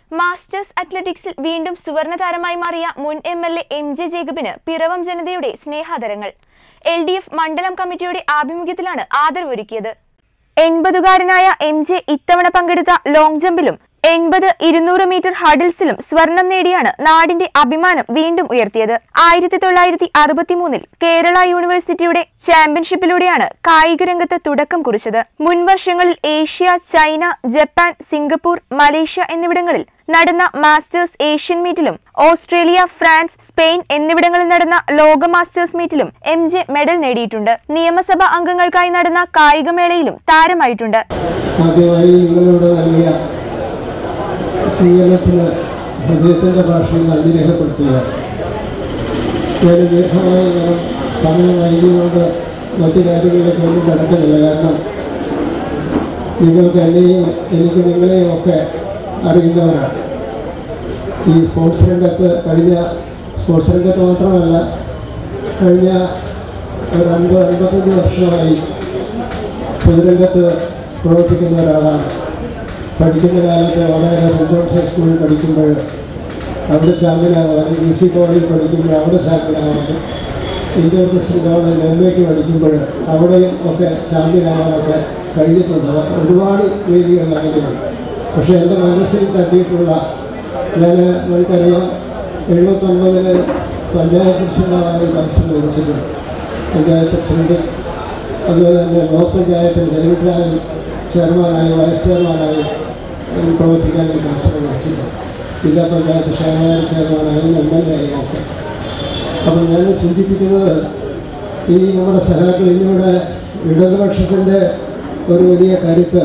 masters അത്ലറ്റിക്സിൽ വീണ്ടും സുവർണ താരമായി മാറിയ മുൻ M L A M J ജേക്കബിന് പിറവം ജനതയുടെ സ്നേഹാദരങ്ങൾ എൽ ഡി എഫ് മണ്ഡലം കമ്മിറ്റിയുടെ ആഭിമുഖ്യത്തിലാണ് ആദരവൊരുക്കിയത് എൺപതുകാരനായ എം ജെ ഇത്തവണ പങ്കെടുത്ത ലോങ് ജമ്പിലും എൺപത് ഇരുന്നൂറ് മീറ്റർ ഹഡിൽസിലും സ്വർണം നേടിയാണ് നാടിന്റെ അഭിമാനം വീണ്ടും ഉയർത്തിയത് ആയിരത്തി തൊള്ളായിരത്തി അറുപത്തിമൂന്നിൽ കേരള യൂണിവേഴ്സിറ്റിയുടെ ചാമ്പ്യൻഷിപ്പിലൂടെയാണ് കായിക രംഗത്ത് തുടക്കം കുറിച്ചത് മുൻ വർഷങ്ങളിൽ Asia China Japan Singapore Malaysia എന്നിവിടങ്ങളിൽ നടന്ന മാസ്റ്റേഴ്സ് ഏഷ്യൻ മീറ്റിലും ഓസ്ട്രേലിയ ഫ്രാൻസ് സ്പെയിൻ എന്നിവിടങ്ങളിൽ നടന്ന ലോക മാസ്റ്റേഴ്സ് മീറ്റിലും എം ജെ മെഡൽ നേടിയിട്ടുണ്ട് നിയമസഭാ അംഗങ്ങൾക്കായി നടന്ന കായികമേളയിലും താരമായിട്ടുണ്ട് ആദ്യമായി നിങ്ങളോട് നൽകിയ സ്വീകരണത്തിന് ഹൃദയത്തിൻ്റെ ഭാഷയിൽ നന്ദി രേഖപ്പെടുത്തുക ഞാൻ ദീർഘമായി ഞാൻ സമയം വൈകിയതുകൊണ്ട് മറ്റു കാര്യങ്ങളിലേക്ക് ഒന്നും കിടക്കുന്നില്ല കാരണം നിങ്ങൾക്ക് എന്നെയും എനിക്ക് നിങ്ങളെയും ഒക്കെ അറിയുന്നവരാണ് ഈ സ്പോർട്സ് രംഗത്ത് കഴിഞ്ഞ സ്പോർട്സ് രംഗത്ത് മാത്രമല്ല കഴിഞ്ഞ ഒരു അൻപത് അൻപത്തഞ്ച് വർഷമായി പൊതുരംഗത്ത് പ്രവർത്തിക്കുന്ന ഒരാളാണ് പഠിക്കുന്ന കാലത്ത് വളരെ സെൻറ്റ് സ്കൂളിൽ പഠിക്കുമ്പോൾ അവിടെ ചാമ്പ്യനാകാനും യു സി കോളേജിൽ പഠിക്കുമ്പോൾ അവിടെ ചാമ്പ്യനാകാനും ഇന്ത്യൻ പ്രസിഡന്റ് കോളേജിൽ എം എക്ക് പഠിക്കുമ്പോൾ അവിടെയും ഒക്കെ ചാമ്പ്യനാകാനൊക്കെ കഴിഞ്ഞിട്ടുണ്ട് ഒരുപാട് വേദികൾ അങ്ങനെയുണ്ട് പക്ഷേ എൻ്റെ മനസ്സിൽ തട്ടിയിട്ടുള്ള ഞാൻ നമുക്കറിയാം എഴുപത്തൊമ്പതിൽ പഞ്ചായത്ത് പ്രസിഡന്റായി മത്സരം ലഭിച്ചിട്ടുണ്ട് പഞ്ചായത്ത് പ്രസിഡന്റ് അതുപോലെ തന്നെ ബ്ലോക്ക് പഞ്ചായത്തിൽ ഡെലിവറായി ചെയർമാനായി വൈസ് ചെയർമാനായി പ്രവർത്തിക്കാൻ വേണ്ടി അവസരം ലഭിച്ചിട്ടുണ്ട് ജില്ലാ പഞ്ചായത്ത് ക്ഷേമകാര്യ ചെയർമാനായും എം എൽ എ ആയും ഒക്കെ അപ്പം ഞാൻ സൂചിപ്പിക്കുന്നത് ഈ നമ്മുടെ സഹാക്കൾ ഇന്നിവിടെ ഇടതുപക്ഷത്തിൻ്റെ ഒരു വലിയ കരുത്ത്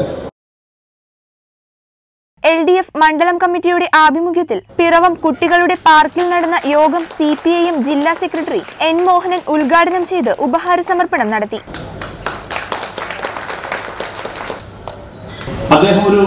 എൽ ഡി എഫ് മണ്ഡലം കമ്മിറ്റിയുടെ ആഭിമുഖ്യത്തിൽ പിറവം കുട്ടികളുടെ പാർക്കിൽ നടന്ന യോഗം സി പി ഐ എം ജില്ലാ സെക്രട്ടറി എൻ മോഹനൻ ഉദ്ഘാടനം ചെയ്ത് ഉപഹാര സമർപ്പണം നടത്തി അദ്ദേഹം ഒരു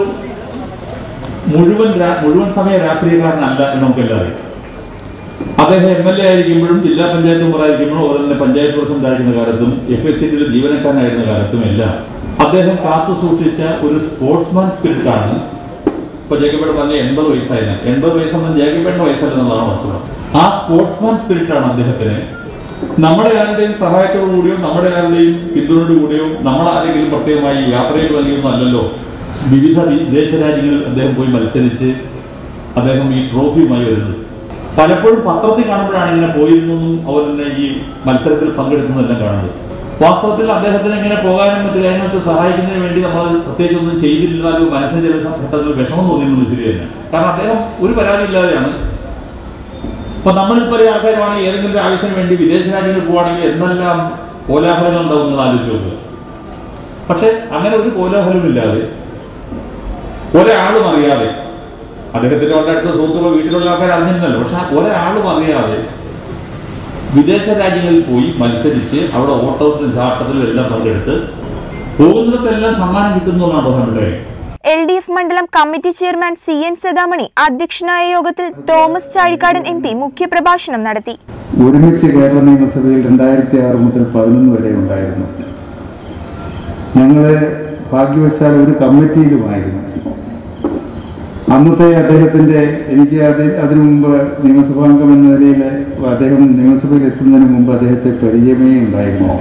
മുഴുവൻ രാ- മുഴുവൻ സമയ രാഷ്ട്രീയക്കാരനല്ല എന്ന് നമുക്കെല്ലാം അറിയാം അദ്ദേഹം എം എൽ എ ആയിരിക്കുമ്പോഴും ജില്ലാ പഞ്ചായത്ത് മെമ്പറായിരിക്കുമ്പോഴും അതുപോലെ തന്നെ പഞ്ചായത്ത് പ്രസിഡന്റ് ആയിരുന്ന കാലത്തും എഫ് എസ് സിയിലെ ജീവനക്കാരനായിരുന്ന കാലത്തും എല്ലാം അദ്ദേഹം കാത്തു സൂക്ഷിച്ച ഒരു സ്പോർട്സ്മാൻ സ്പിരിറ്റ് ആണ് ഇപ്പൊ ജേക്കബേട് പറഞ്ഞ എൺപത് വയസ്സായിരുന്നു എൺപത് വയസ്സെന്ന് ജേക്കബേടിന്റെ വയസ്സല്ലെന്നുള്ളതാണ് വസ്തുത ആ സ്പോർട്സ്മാൻ സ്പിരിറ്റ് ആണ് അദ്ദേഹത്തിന് നമ്മുടെ ആരുടെയും സഹായത്തോടു കൂടിയോ നമ്മുടെ ആരുടെയും പിന്തുണയോടു കൂടിയോ നമ്മൾ ആരെങ്കിലും പ്രത്യേകമായി യാത്രയിൽ നൽകിയൊന്നും അല്ലല്ലോ വിവിധ വിദേശ രാജ്യങ്ങളിൽ അദ്ദേഹം പോയി മത്സരിച്ച് അദ്ദേഹം ഈ ട്രോഫിയുമായി വരുന്നത് പലപ്പോഴും പത്രത്തിൽ കാണുമ്പോഴാണ് ഇങ്ങനെ പോയിരുന്നതും അതുപോലെ തന്നെ ഈ മത്സരത്തിൽ പങ്കെടുക്കുന്നതെല്ലാം കാണുന്നത് വാസ്തവത്തിൽ അദ്ദേഹത്തിന് ഇങ്ങനെ പോകാനും മറ്റു കാര്യങ്ങൾക്ക് സഹായിക്കുന്നതിന് വേണ്ടി നമ്മൾ പ്രത്യേകിച്ച് ഒന്നും ചെയ്തില്ലാതെ മനസ്സിന് ചില ഘട്ടത്തിൽ വിഷമം തോന്നിയെന്നത് ശരി തന്നെ കാരണം അദ്ദേഹം ഒരു പരാതിയില്ലാതെയാണ് അപ്പൊ നമ്മളിൽ പല ആൾക്കാരുമാണ് ഏതെങ്കിലും ഒരു ആവശ്യത്തിന് വേണ്ടി വിദേശ രാജ്യങ്ങളിൽ പോവുകയാണെങ്കിൽ എന്തെല്ലാം കോലാഹലങ്ങൾ ഉണ്ടാവും എന്ന് ആലോചിച്ച് നോക്കുക പക്ഷെ അങ്ങനെ ഒരു കോലാഹലമില്ലാതെ ഒരാളും അറിയാതെ അദ്ദേഹത്തിന്റെ വളരെ അടുത്ത സുഹൃത്തുക്കളോ വീട്ടിലുള്ള ആൾക്കാർ അറിഞ്ഞിരുന്നല്ലോ പക്ഷെ ഒരാളും അറിയാതെ വിദേശ രാജ്യങ്ങളിൽ പോയി മത്സരിച്ച് അവിടെ ഓട്ടത്തിലും ചാട്ടത്തിലും എല്ലാം പങ്കെടുത്ത് പോകുന്നിടത്തെല്ലാം സമ്മാനം കിട്ടുന്നതാണ് പ്രധാനപ്പെട്ട കാര്യം എൽ ഡി എഫ് മണ്ഡലം committee chairman C N Sadamani അധ്യക്ഷനായ യോഗത്തിൽ തോമസ് ചാഴിക്കാടൻ എം പി മുഖ്യപ്രഭാഷണം നടത്തി ഒരുമിച്ച് കേരള നിയമസഭയിൽ രണ്ടായിരത്തി ആറ് മുതൽ പതിനൊന്ന് വരെ ഉണ്ടായിരുന്നു ഞങ്ങൾ ഭാഗ്യവശാൽ ഒരു കമ്മിറ്റിയിലുമായിരുന്നു അന്നത്തെ അദ്ദേഹത്തിൻ്റെ എനിക്ക് അത് അതിനു മുമ്പ് നിയമസഭാംഗം എന്ന നിലയിൽ അദ്ദേഹം നിയമസഭയിൽ എത്തുന്നതിന് മുമ്പ് അദ്ദേഹത്തെ പരിചയമേ ഉണ്ടായിരുന്നില്ല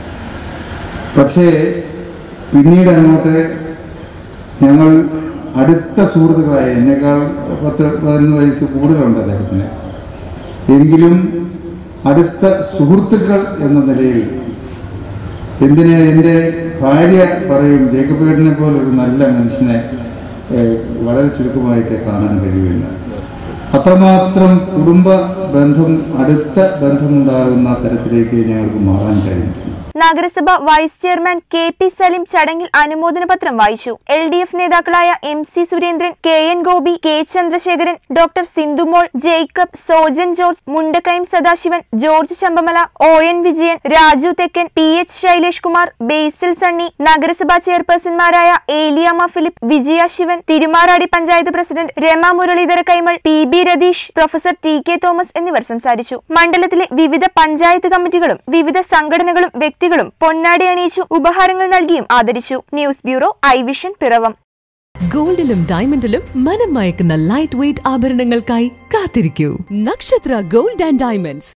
പക്ഷേ പിന്നീട് അങ്ങോട്ട് ഞങ്ങൾ അടുത്ത സുഹൃത്തുക്കളായി എന്നേക്കാൾ പത്ത് പതിനൊന്ന് വയസ്സ് കൂടുതലുണ്ട് അദ്ദേഹത്തിന് എങ്കിലും അടുത്ത സുഹൃത്തുക്കൾ എന്ന നിലയിൽ എന്തിന് എൻ്റെ ഭാര്യ പറയും ജേക്കബേടിനെ പോലെ ഒരു നല്ല മനുഷ്യനെ ഏഹ്, വളരെ ചുരുക്കമായിട്ടേ കാണാൻ കഴിയുമില്ല അത്രമാത്രം കുടുംബ ബന്ധം അടുത്ത ബന്ധമുണ്ടാകുന്ന തരത്തിലേക്ക് ഞങ്ങൾക്ക് മാറാൻ കഴിയും നഗരസഭ vice chairman K P Saleem ചടങ്ങിൽ അനുമോദന പത്രം വായിച്ചു എൽ ഡി എഫ് നേതാക്കളായ M C Surendran K N Gopi K Chandrasekharan doctor Sindhumol Jacob Sojan George Mundakkayam Sadasivan George Champamala O N Vijayan Raju Thekkan P H Shailesh Kumar Basil Sunny നഗരസഭാ ചെയർപേഴ്സൺമാരായ Eliyamma Philip Vijaya Sivan Thirumarady panchayat president Rema Muraleedhara Kaimal P B Ratheesh professor T K Thomas എന്നിവർ സംസാരിച്ചു മണ്ഡലത്തിലെ വിവിധ പഞ്ചായത്ത് കമ്മിറ്റികളും വിവിധ സംഘടനകളും വ്യക്തികളും പൊന്നാടി അണിയിച്ചു ഉപഹാരങ്ങൾ നൽകിയും ആദരിച്ചു news bureau I vision Piravom ഗോൾഡിലും ഡയമണ്ടിലും മനം മയക്കുന്ന ലൈറ്റ് വെയ്റ്റ് ആഭരണങ്ങൾക്കായി കാത്തിരിക്കൂ നക്ഷത്ര ഗോൾഡ് ആൻഡ് ഡയമണ്ട്സ്